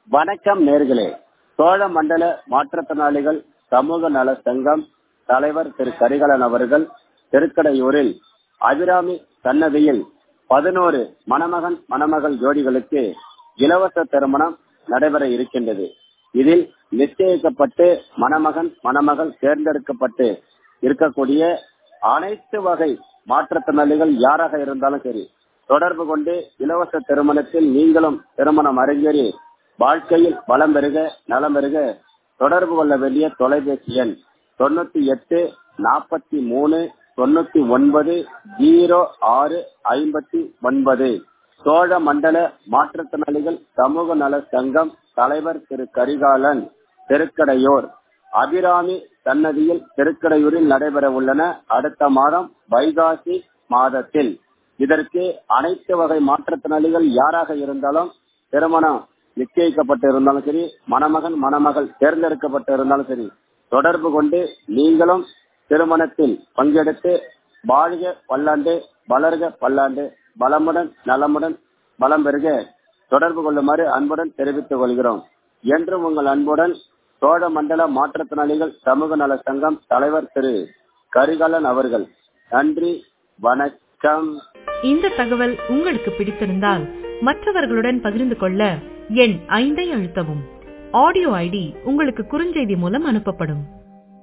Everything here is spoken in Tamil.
வணக்கம் நேர்களே சோழ மண்டல மாற்றுத்திறனாளிகள் சமூக நல சங்கம் தலைவர் திரு கரிகாலன் அவர்கள் திருக்கடையூரில் அபிராமி சன்னதியில் பதினோரு மணமகன் மணமகள் ஜோடிகளுக்கு இலவச திருமணம் நடைபெற இருக்கின்றது இதில் நிச்சயிக்கப்பட்டு மணமகன் மணமகள் தேர்ந்தெடுக்கப்பட்டு இருக்கக்கூடிய அனைத்து வகை மாற்றுத்திறனாளிகள் யாராக இருந்தாலும் சரி தொடர்பு கொண்டு இலவச திருமணத்தில் நீங்களும் திருமணம் அரங்கேறி வாழ்க்கையில் வளம் பெறுக நலம் பெறுக தொடர்பு கொள்ள வேண்டிய தொலைபேசி எண் தொண்ணூத்தி எட்டு நாற்பத்தி மூணு தொண்ணூத்தி ஒன்பது ஜீரோ ஆறு ஐம்பத்தி ஒன்பது சோழ மண்டல மாற்றுத்திறனாளிகள் சமூக நல சங்கம் தலைவர் திரு கரிகாலன் திருக்கடையூர் அபிராமி சன்னதியில் திருக்கடையூரில் நடைபெற உள்ளன அடுத்த மாதம் வைகாசி மாதத்தில் இதற்கு அனைத்து வகை மாற்றுத்திறனாளிகள் யாராக இருந்தாலும் திருமணம் நிச்சயிக்கப்பட்டு இருந்தாலும் சரி மணமகன் மணமகள் தேர்ந்தெடுக்கப்பட்டு இருந்தாலும் சரி தொடர்பு கொண்டு நீங்களும் திருமணத்தில் பங்கெடுத்து வாழ்க பல்லாண்டு வளர்க பல்லாண்டு பலமுடன் நலமுடன் பலம் பெருக தொடர்பு கொள்ளுமாறு அன்புடன் தெரிவித்துக் கொள்கிறோம் என்றும் உங்கள் அன்புடன் சோழ மண்டல மாற்றுத்திறனாளிகள் சமூக நல சங்கம் தலைவர் திரு கரிகாலன் அவர்கள் நன்றி வணக்கம் இந்த தகவல் உங்களுக்கு பிடித்திருந்தால் மற்றவர்களுடன் பகிர்ந்து கொள்ள எண் ஐந்தை அழுத்தவும் ஆடியோ ஐடி உங்களுக்கு குறுஞ்செய்தி மூலம் அனுப்பப்படும்